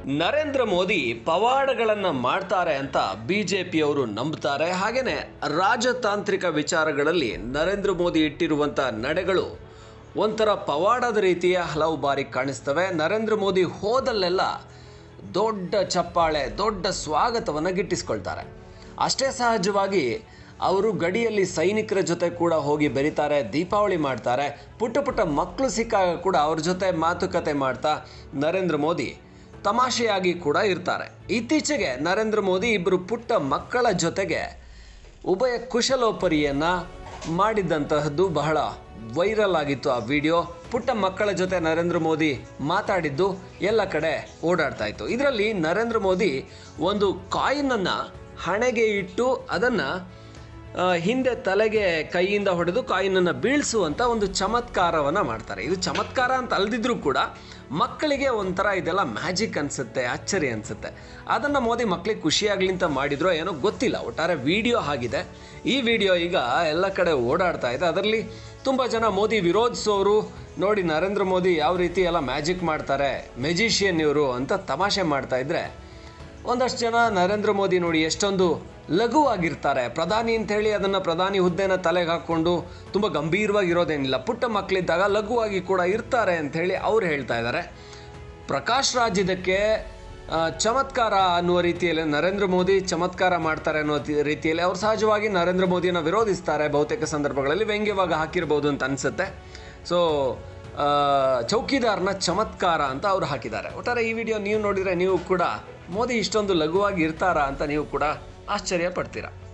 ನರೇಂದ್ರ ಮೋದಿ ಪವಾಡಗಳನ್ನು ಮಾಡ್ತಾರೆ ಅಂತ B J ಪಿಯವರು ನಂಬ್ತಾರೆ ಹಾಗೆಯೇ ರಾಜತಾಂತ್ರಿಕ ವಿಚಾರಗಳಲ್ಲಿ ನರೇಂದ್ರ ಮೋದಿ ಇಟ್ಟಿರುವಂಥ ನಡೆಗಳು ಒಂಥರ ಪವಾಡದ ರೀತಿಯ ಹಲವು ಬಾರಿ ಕಾಣಿಸ್ತವೆ ನರೇಂದ್ರ ಮೋದಿ ಹೋದಲ್ಲೆಲ್ಲ ದೊಡ್ಡ ಚಪ್ಪಾಳೆ ದೊಡ್ಡ ಸ್ವಾಗತವನ್ನು ಗಿಟ್ಟಿಸ್ಕೊಳ್ತಾರೆ ಅಷ್ಟೇ ಸಹಜವಾಗಿ ಅವರು ಗಡಿಯಲ್ಲಿ ಸೈನಿಕರ ಜೊತೆ ಕೂಡ ಹೋಗಿ ಬೆರೀತಾರೆ ದೀಪಾವಳಿ ಮಾಡ್ತಾರೆ ಪುಟ್ಟ ಪುಟ್ಟ ಮಕ್ಕಳು ಸಿಕ್ಕಾಗ ಕೂಡ ಅವ್ರ ಜೊತೆ ಮಾತುಕತೆ ಮಾಡ್ತಾ ನರೇಂದ್ರ ಮೋದಿ ತಮಾಷೆಯಾಗಿ ಕೂಡ ಇರ್ತಾರೆ ಇತ್ತೀಚೆಗೆ ನರೇಂದ್ರ ಮೋದಿ ಇಬ್ಬರು ಪುಟ್ಟ ಮಕ್ಕಳ ಜೊತೆಗೆ ಉಭಯ ಕುಶಲೋಪರಿಯನ್ನು ಮಾಡಿದ್ದಂತಹದ್ದು ಬಹಳ ವೈರಲ್ ಆಗಿತ್ತು ಆ ವಿಡಿಯೋ ಪುಟ್ಟ ಮಕ್ಕಳ ಜೊತೆ ನರೇಂದ್ರ ಮೋದಿ ಮಾತಾಡಿದ್ದು ಎಲ್ಲ ಕಡೆ ಓಡಾಡ್ತಾ ಇತ್ತು ಇದರಲ್ಲಿ ನರೇಂದ್ರ ಮೋದಿ ಒಂದು ಕಾಯಿನನ್ನು ಹಣೆಗೆ ಇಟ್ಟು ಅದನ್ನು ಆ, ಹಿಂದೆ ತಲೆಗೆ ಕೈಯಿಂದ ಹೊಡೆದು ಕಾಯಿನನ್ನು ಬೀಳಿಸುವಂಥ ಒಂದು ಚಮತ್ಕಾರವನ್ನು ಮಾಡ್ತಾರೆ ಇದು ಚಮತ್ಕಾರ ಅಂತ ಅಲ್ದಿದ್ರೂ ಕೂಡ ಮಕ್ಕಳಿಗೆ ಒಂಥರ ಇದೆಲ್ಲ ಮ್ಯಾಜಿಕ್ ಅನಿಸುತ್ತೆ ಅಚ್ಚರಿ ಅನಿಸುತ್ತೆ ಅದನ್ನು ಮೋದಿ ಮಕ್ಕಳಿಗೆ ಖುಷಿಯಾಗ್ಲಿ ಅಂತ ಮಾಡಿದ್ರೋ ಏನೋ ಗೊತ್ತಿಲ್ಲ ಒಟ್ಟಾರೆ ವಿಡಿಯೋ ಆಗಿದೆ ಈ ವಿಡಿಯೋ ಈಗ ಎಲ್ಲ ಕಡೆ ಓಡಾಡ್ತಾ ಇದೆ ಅದರಲ್ಲಿ ತುಂಬ ಜನ ಮೋದಿ ವಿರೋಧಿಸೋರು ನೋಡಿ ನರೇಂದ್ರ ಮೋದಿ ಯಾವ ರೀತಿ ಎಲ್ಲ ಮ್ಯಾಜಿಕ್ ಮಾಡ್ತಾರೆ ಮೆಜಿಷಿಯನ್ ಇವರು ಅಂತ ತಮಾಷೆ ಮಾಡ್ತಾ ಇದ್ರೆ ಒಂದಷ್ಟು ಜನ ನರೇಂದ್ರ ಮೋದಿ ನೋಡಿ ಎಷ್ಟೊಂದು ಲಘುವಾಗಿರ್ತಾರೆ ಪ್ರಧಾನಿ ಅಂತ ಹೇಳಿ ಅದನ್ನು ಪ್ರಧಾನಿ ಹುದ್ದೆನ ತಲೆಗೆ ಹಾಕ್ಕೊಂಡು ತುಂಬ ಗಂಭೀರವಾಗಿರೋದೇನಿಲ್ಲ ಪುಟ್ಟ ಮಕ್ಕಳಿದ್ದಾಗ ಲಘುವಾಗಿ ಕೂಡ ಇರ್ತಾರೆ ಅಂತ ಹೇಳಿ ಅವ್ರು ಹೇಳ್ತಾ ಇದ್ದಾರೆ ಪ್ರಕಾಶ್ ರಾಜ್ ಇದಕ್ಕೆ ಆ, ಚಮತ್ಕಾರ ಅನ್ನುವ ರೀತಿಯಲ್ಲಿ ನರೇಂದ್ರ ಮೋದಿ ಚಮತ್ಕಾರ ಮಾಡ್ತಾರೆ ಅನ್ನೋ ತಿ- ರೀತಿಯಲ್ಲಿ ಅವ್ರು ಸಹಜವಾಗಿ ನರೇಂದ್ರ ಮೋದಿಯನ್ನು ವಿರೋಧಿಸ್ತಾರೆ ಬಹುತೇಕ ಸಂದರ್ಭಗಳಲ್ಲಿ ವ್ಯಂಗ್ಯವಾಗಿ ಹಾಕಿರ್ಬೋದು ಅಂತ ಅನಿಸುತ್ತೆ ಸೊ ಚೌಕಿದಾರ್ನ ಚಮತ್ಕಾರ ಅಂತ ಅವರು ಹಾಕಿದ್ದಾರೆ ಒಟ್ಟಾರೆ ಈ ವಿಡಿಯೋ ನೀವು ನೋಡಿದರೆ ನೀವು ಕೂಡ ಮೋದಿ ಇಷ್ಟೊಂದು ಲಘುವಾಗಿ ಇರ್ತಾರಾ ಅಂತ ನೀವು ಕೂಡ ಆಶ್ಚರ್ಯ ಪಡ್ತೀರಾ